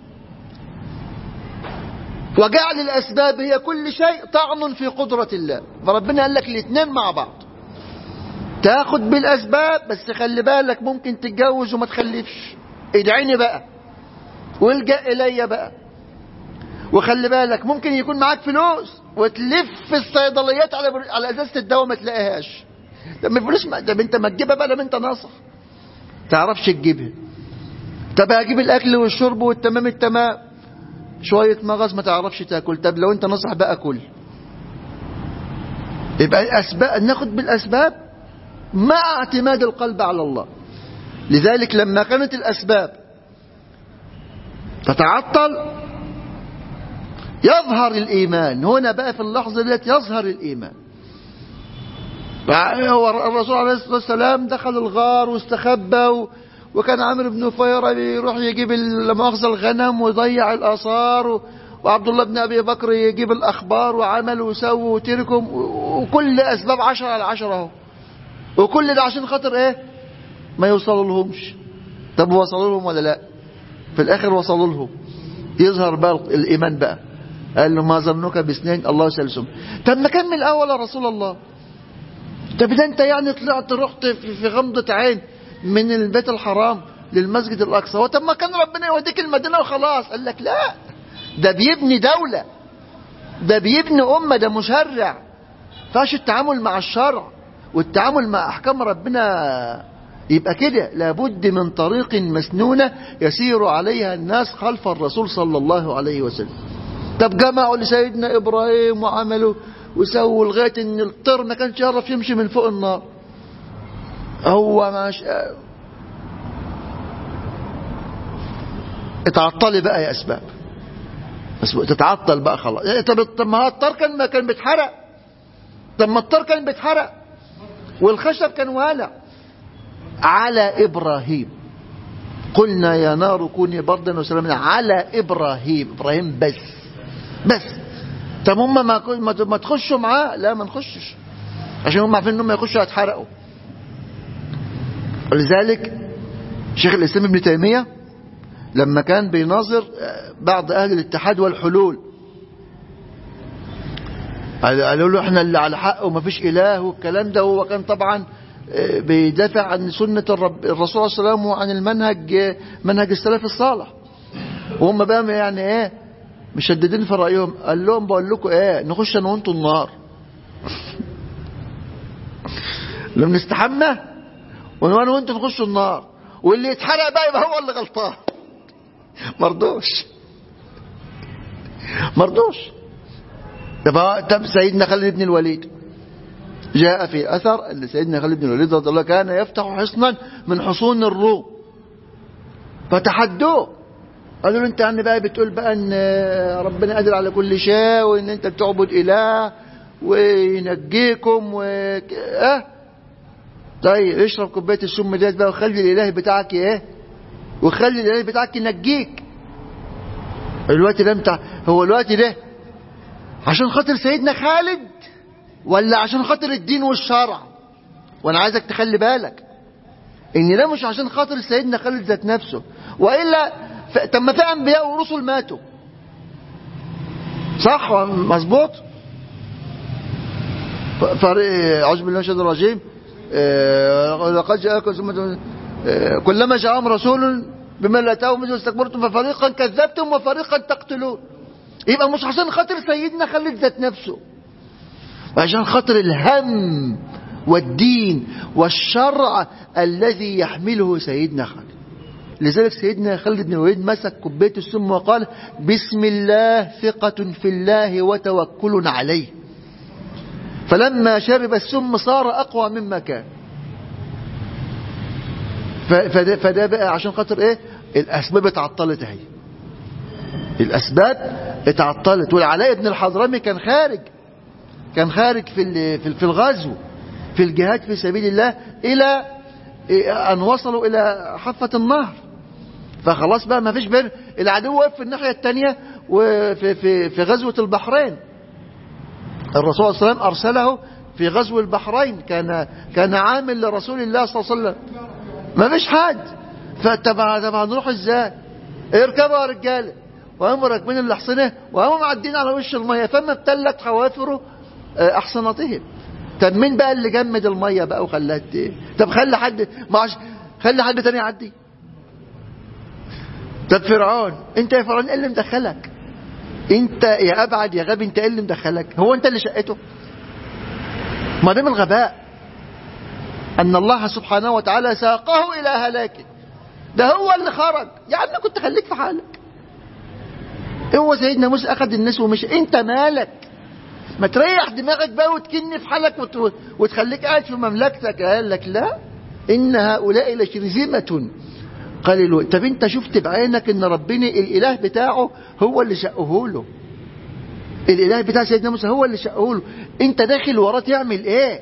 وجعل الأسباب هي كل شيء طعن في قدرة الله فربنا قال لك الاثنين مع بعض تاخد بالأسباب بس خلي بالك ممكن تتجوز وما تخلفش ادعيني بقى والجأ إلي بقى وخلي بالك ممكن يكون معاك فلوس وتلف في الصيدليات على بر... على ازازه الدواء ما تلاقيهاش طب الفلوس ما... طب انت ما تجيبها بقى لما انت ناصح تعرفش تجيبها طب هجيب الاكل والشرب والتمام التمام شوية مغص ما تعرفش تاكل طب لو انت نصح بقى كل يبقى الأسباب ناخد بالأسباب مع اعتماد القلب على الله لذلك لما كانت الأسباب تتعطل يظهر الإيمان هنا بقى في اللحظة التي يظهر الإيمان هو الرسول عليه الصلاة والسلام دخل الغار واستخبى و... وكان عامر بن فيرة بيروح يجيب مؤاخذة الغنم ويضيع الآثار و... وعبد الله بن أبي بكر يجيب الأخبار وعمل وسوى وتركم وكل أسباب عشرة على عشرة اهو وكل ده عشان خاطر إيه ما يوصلوا لهمش طب وصلوا لهم ولا لا في الآخر وصلوا لهم يظهر بقى الإيمان بقى قال له ما ظنك باثنين الله ثالثهم طب ما كان من الأول يا رسول الله طب ده أنت يعني طلعت رحت في غمضة عين من البيت الحرام للمسجد الأقصى وطب ما كان ربنا يوديك المدينة وخلاص قال لك لا ده بيبني دولة ده بيبني أمة ده مشرع فاش التعامل مع الشرع والتعامل مع أحكام ربنا يبقى كده لابد من طريق مسنونة يسير عليها الناس خلف الرسول صلى الله عليه وسلم طب جمعوا لسيدنا إبراهيم وعملوا وسووا لغاية ان الطير ما كانش يعرف يمشي من فوق النار هو مش اتعطلي بقى يا اسباب بس تتعطل بقى خلاص طب طب ما الطير كان ما كان بيتحرق طب ما الطير كان بيتحرق والخشب كان والع على ابراهيم قلنا يا نار كوني بردا وسلاما على ابراهيم ابراهيم بس بس طب هم ما ما تخشوا معاه لا ما نخشش عشان هم عارفين انهم يخشوا هيتحرقوا ولذلك شيخ الاسلام ابن تيميه لما كان بيناظر بعض اهل الاتحاد والحلول قالوا له احنا اللي على حق وما فيش اله والكلام ده هو كان طبعا بيدافع عن سنة الرب الرسول صلى الله عليه وسلم وعن المنهج منهج السلف الصالح وهم بقى يعني ايه مشددين في رأيهم قال لهم بقول لكم ايه نخش انا وانتم النار لما نستحمى وانا وانتم نخشوا النار واللي يتحرق بقى يبقى هو اللي غلطان مرضوش مرضوش طب سيدنا خالد بن الوليد جاء في أثر أن سيدنا خالد بن الوليد رضي الله كان يفتح حصنا من حصون الروم فتحدوه قالوا له انت يعني بقى بتقول بقى ان ربنا قادر على كل شيء وان انت بتعبد اله وينجيكم و اه طيب اشرب كوبايه السم ديت بقى وخلي الاله بتاعك ايه وخلي الاله بتاعك ينجيك الوقت ده بتاع هو الوقت ده عشان خاطر سيدنا خالد ولا عشان خاطر الدين والشرع وانا عايزك تخلي بالك ان ده مش عشان خاطر سيدنا خالد ذات نفسه والا ف... طب ما في انبياء ورسل ماتوا صح مظبوط فريق اعوذ بالله من الشيطان الرجيم لقد جاءكم ثم كلما جاءهم رسول بما لا تاووا مثل استكبرتم ففريقا كذبتم وفريقا تقتلون يبقى مش عشان خاطر سيدنا خالد ذات نفسه وعشان خاطر الهم والدين والشرع الذي يحمله سيدنا خالد لذلك سيدنا خالد بن الوليد مسك كوبايه السم وقال بسم الله ثقة في الله وتوكل عليه فلما شرب السم صار أقوى مما كان ف- فده, فده بقى عشان خاطر ايه الأسباب اتعطلت اهي الأسباب اتعطلت والعلاء بن الحضرمي كان خارج كان خارج في ال- في في الغزو في الجهاد في سبيل الله إلى أن وصلوا إلى حافة النهر فخلاص بقى ما فيش بين العدو واقف في الناحية التانية وفي في في غزوة البحرين الرسول صلى الله عليه وسلم أرسله في غزو البحرين كان كان عامل لرسول الله صلى الله عليه وسلم ما فيش حد فطبعا طبعا نروح ازاي اركبوا يا رجاله وقاموا راكبين الاحصنه وقاموا معدين على وش الميه فما ابتلت حوافر آه، احصنتهم طب مين بقى اللي جمد الميه بقى وخلاها ت- طب خلي حد ما عش... خلي حد تاني يعدي طب فرعون انت يا فرعون ايه اللي مدخلك انت يا ابعد يا غبي انت ايه اللي مدخلك هو انت اللي شقته ما ده من الغباء ان الله سبحانه وتعالى ساقه الى هلاكه ده هو اللي خرج يا عم كنت خليك في حالك هو سيدنا موسى اخذ الناس ومشي انت مالك ما تريح دماغك بقى وتكن في حالك وت... وتخليك قاعد في مملكتك قال لك لا ان هؤلاء لشرذمة قالوا طب انت شفت بعينك ان ربنا الاله بتاعه هو اللي شقه له الاله بتاع سيدنا موسى هو اللي شقه له انت داخل وراه تعمل ايه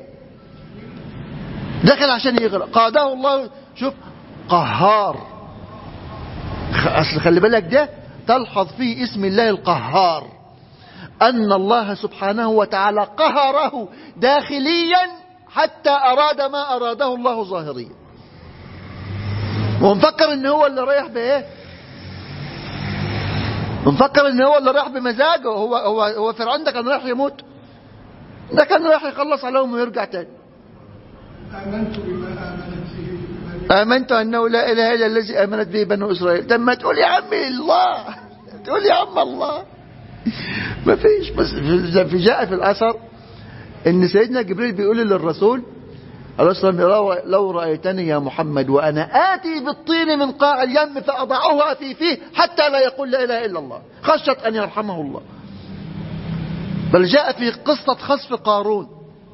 دخل عشان يغرق قاده الله شوف قهار خ- اصل خلي بالك ده تلحظ فيه اسم الله القهار ان الله سبحانه وتعالى قهره داخليا حتى اراد ما اراده الله ظاهريا ومفكر ان هو اللي رايح بايه مفكر ان هو اللي رايح بمزاجه هو هو هو فرعون ده كان رايح يموت ده كان رايح يخلص عليهم ويرجع تاني آمنت بما آمنت به بني آمنت أنه لا إله إلا الذي آمنت به بنو إسرائيل طب ما تقول يا عم الله تقول يا عم الله ما فيش بس في في- جاء في الأثر إن سيدنا جبريل بيقول للرسول عليه الصلاة والسلام لو- لو رأيتني يا محمد وأنا آتي بالطين من قاع اليم فأضعه في فيه حتى لا يقول لا إله إلا الله خشية أن يرحمه الله بل جاء في قصة خسف قارون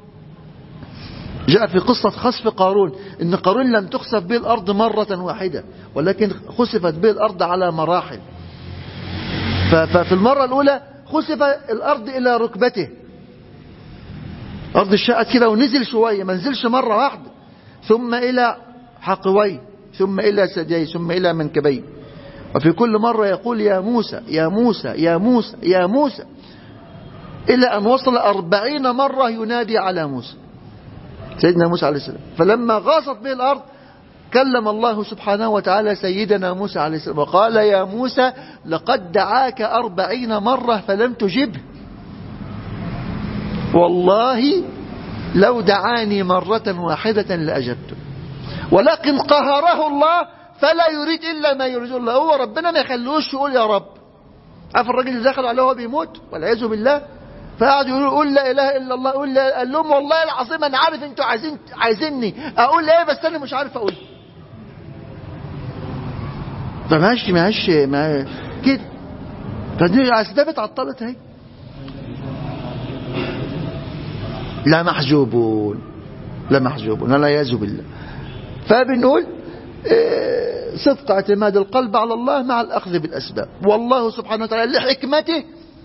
جاء في قصة خسف قارون إن قارون لم تخسف به الأرض مرة واحدة ولكن خسفت به الأرض على مراحل ف- ففي المرة الأولى خسف الأرض إلى ركبته أرض الشقت كده ونزل شوية ما نزلش مرة واحدة ثم إلى حقوي ثم إلى ثديي ثم إلى منكبي وفي كل مرة يقول يا موسى يا موسى يا موسى يا موسى إلى أن وصل أربعين مرة ينادي على موسى سيدنا موسى عليه السلام فلما غاصت به الأرض كلم الله سبحانه وتعالى سيدنا موسى عليه السلام وقال يا موسى لقد دعاك أربعين مرة فلم تجبه والله لو دعاني مرة واحدة لأجبته ولكن قهره الله فلا يريد إلا ما يريد الله هو ربنا ما يخلوش يقول يا رب عارف الراجل اللي دخل عليه وهو بيموت والعياذ بالله فقعدوا يقولوا قول لا اله الا الله قول لا قال لهم والله العظيم انا عارف انتوا عايزين عايزيني اقول ايه بس انا مش عارف اقول فماشي ماشي ما كده فدي الاسباب اتعطلت اهي لا محجوبون لا محجوبون لا يعوذ بالله فبنقول آه، صدق اعتماد القلب على الله مع الأخذ بالأسباب والله سبحانه وتعالى لحكمته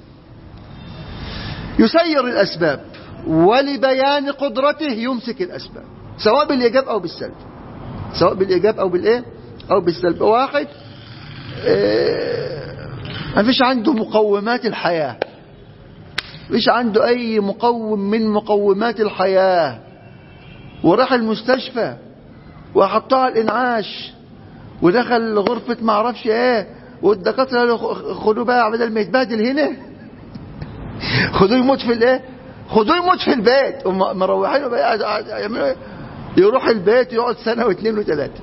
يسير الأسباب ولبيان قدرته يمسك الأسباب سواء بالإيجاب أو بالسلب سواء بالإيجاب أو بالإيه أو بالسلب واحد آه، ما فيش عنده مقومات الحياة مش عنده أي مقوم من مقومات الحياة وراح المستشفى وحطها على الإنعاش ودخل غرفة ما اعرفش ايه والدكاترة قالوا خ- خدوه بقى بدل ما يتبهدل هنا خدوه يموت في الايه خدوه يموت في البيت وم- مروحينه بقى قاعد- قاعد- يعملوا ايه يروح البيت يقعد سنة واثنين وثلاثة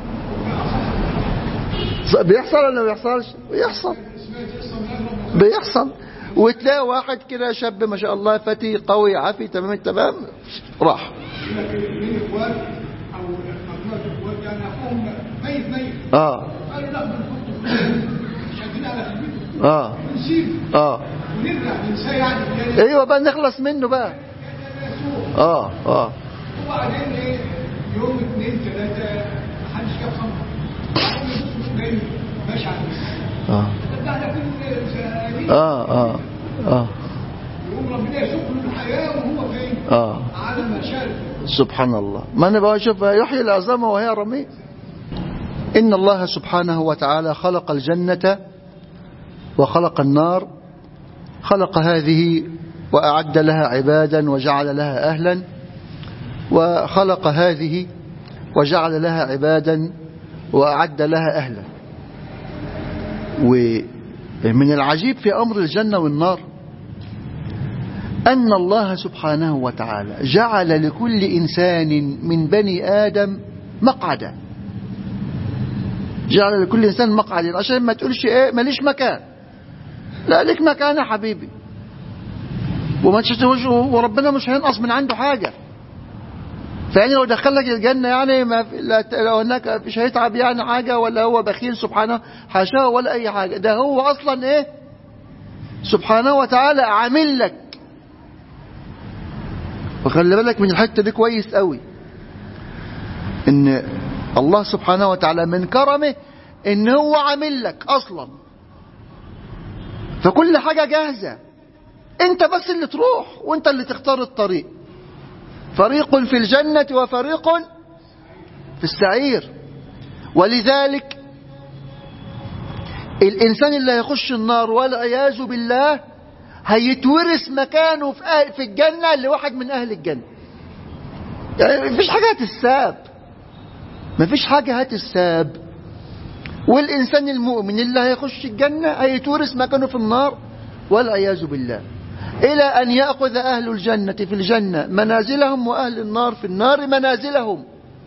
ص- بيحصل ولا ما بيحصلش بيحصل بيحصل وتلاقي واحد كده شاب ما شاء الله فتي قوي عافي تمام التمام راح لكن من اخوات او مجموعه اخوات يعني اخوهم ميت ميت اه قالوا لا بنحطه في شادين على خليته اه ونسيبه اه ونرجع ننساه يعني يعني ايوه بقى نخلص منه بقى فوق اه اه وبعدين ايه يوم اثنين ثلاثة محدش جاب خمر بعدين يبص جاي ماشي على الناس اه طب ده احنا كنا زهقانين اه اه اه يقوم ربنا يشوف له الحياة وهو فين؟ اه على ما شاء سبحان الله ما انا بقى اشوف يحيي العظام وهي رميم ان الله سبحانه وتعالى خلق الجنة وخلق النار خلق هذه وأعد لها عبادا وجعل لها أهلا وخلق هذه وجعل لها عبادا وأعد لها أهلا ومن العجيب في أمر الجنة والنار أن الله سبحانه وتعالى جعل لكل إنسان من بني آدم مقعدا جعل لكل إنسان مقعدا عشان ما تقولش إيه ماليش مكان لا لك مكان يا حبيبي وما تشتهوش وربنا مش هينقص من عنده حاجة فيعني لو دخلك الجنة يعني ما في لا لو هناك مش هيتعب يعني حاجة ولا هو بخيل سبحانه حاشاه ولا أي حاجة ده هو أصلا إيه سبحانه وتعالى عامل لك وخلي بالك من الحتة دي كويس قوي ان الله سبحانه وتعالى من كرمه ان هو عامل لك اصلا فكل حاجة جاهزة انت بس اللي تروح وانت اللي تختار الطريق فريق في الجنة وفريق في السعير ولذلك الإنسان اللي هيخش النار والعياذ بالله هيتورث مكانه في أهل في الجنة لواحد من أهل الجنة يعني مفيش حاجة هتساب مفيش حاجة هتساب والإنسان المؤمن اللي هيخش الجنة هيتورث مكانه في النار والعياذ بالله إلى أن يأخذ أهل الجنة في الجنة منازلهم وأهل النار في النار منازلهم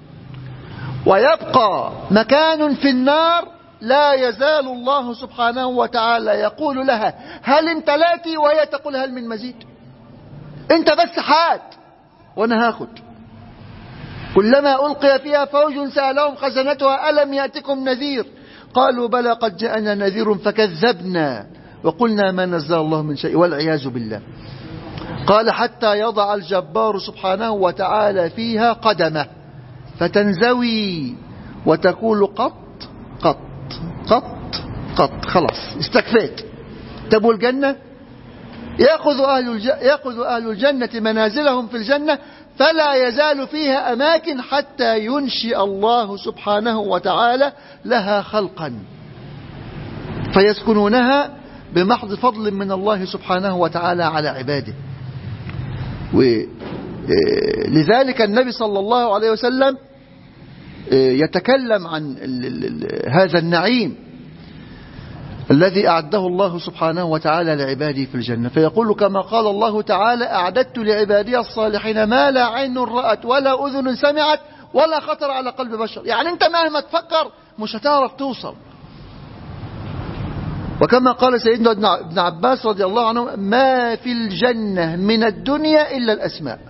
ويبقى مكان في النار لا يزال الله سبحانه وتعالى يقول لها هل امتلأتي وهي تقول هل من مزيد انت بس حاد وانا هاخد كلما ألقي فيها فوج سألهم خزنتها ألم يأتكم نذير قالوا بلى قد جاءنا نذير فكذبنا وقلنا ما نزل الله من شيء والعياذ بالله قال حتى يضع الجبار سبحانه وتعالى فيها قدمه فتنزوي وتقول قط قط قط قط خلاص استكفيت تبوا الجنة يأخذ أهل, الج... يأخذ أهل الجنة منازلهم في الجنة فلا يزال فيها أماكن حتى ينشئ الله سبحانه وتعالى لها خلقا فيسكنونها بمحض فضل من الله سبحانه وتعالى على عباده ولذلك النبي صلى الله عليه وسلم يتكلم عن هذا النعيم الذي أعده الله سبحانه وتعالى لعباده في الجنة فيقول كما قال الله تعالى أعددت لعبادي الصالحين ما لا عين رأت ولا أذن سمعت ولا خطر على قلب بشر يعني أنت مهما تفكر مش هتعرف توصل وكما قال سيدنا ابن عباس رضي الله عنه ما في الجنة من الدنيا إلا الأسماء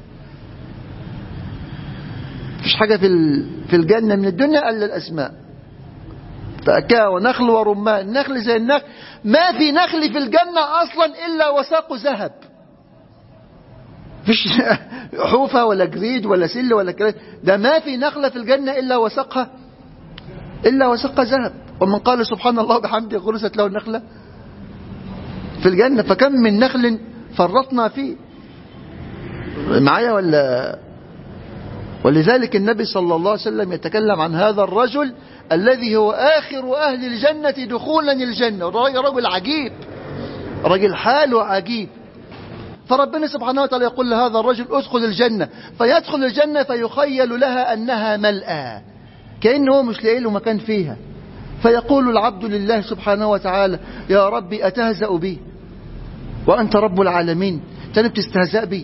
مفيش حاجة في في الجنة من الدنيا إلا الأسماء فأكاه ونخل ورمان النخل زي النخل ما في نخل في الجنة أصلا إلا وساق ذهب فيش حوفة ولا جريد ولا سل ولا كلام ده ما في نخلة في الجنة إلا وسقها إلا وسق ذهب ومن قال سبحان الله بحمده غرست له النخلة في الجنة فكم من نخل فرطنا فيه معايا ولا ولذلك النبي صلى الله عليه وسلم يتكلم عن هذا الرجل الذي هو آخر أهل الجنة دخولا الجنة رجل عجيب رجل حاله عجيب فربنا سبحانه وتعالى يقول لهذا الرجل ادخل الجنة فيدخل الجنة فيخيل لها أنها ملأى كأنه مش لاقي له مكان فيها فيقول العبد لله سبحانه وتعالى يا ربي أتهزأ بي وأنت رب العالمين تاني بتستهزأ بي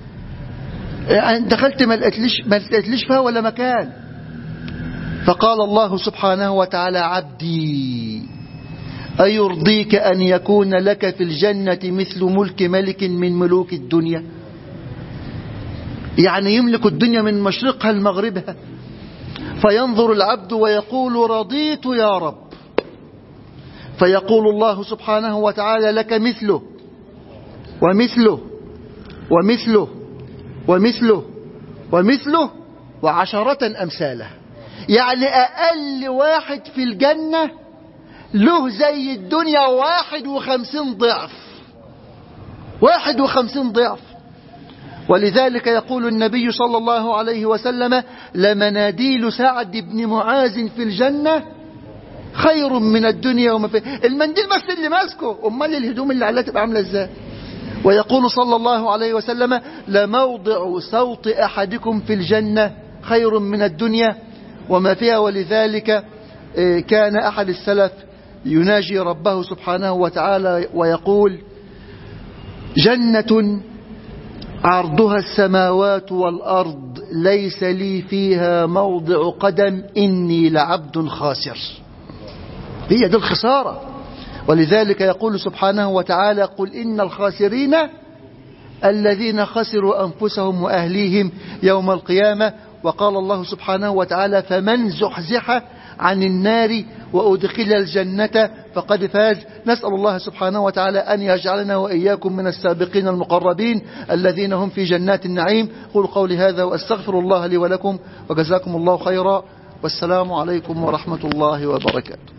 دخلت ما لقيتليش ما لقيتليش فيها ولا مكان فقال الله سبحانه وتعالى عبدي أيرضيك أن يكون لك في الجنة مثل ملك ملك من ملوك الدنيا يعني يملك الدنيا من مشرقها لمغربها فينظر العبد ويقول رضيت يا رب فيقول الله سبحانه وتعالى لك مثله ومثله ومثله ومثله ومثله وعشرة أمثاله يعني أقل واحد في الجنة له زي الدنيا واحد وخمسين ضعف واحد وخمسين ضعف ولذلك يقول النبي صلى الله عليه وسلم لمناديل سعد بن معاذ في الجنة خير من الدنيا وما فيه المنديل بس اللي ماسكه امال الهدوم اللي عليها تبقى عامله ازاي ويقول صلى الله عليه وسلم لموضع صوت احدكم في الجنه خير من الدنيا وما فيها ولذلك كان احد السلف يناجي ربه سبحانه وتعالى ويقول جنه عرضها السماوات والارض ليس لي فيها موضع قدم اني لعبد خاسر هي دي الخسارة ولذلك يقول سبحانه وتعالى قل إن الخاسرين الذين خسروا أنفسهم وأهليهم يوم القيامة وقال الله سبحانه وتعالى فمن زحزح عن النار وأدخل الجنة فقد فاز نسأل الله سبحانه وتعالى أن يجعلنا وإياكم من السابقين المقربين الذين هم في جنات النعيم قل قولي هذا وأستغفر الله لي ولكم وجزاكم الله خيرا والسلام عليكم ورحمة الله وبركاته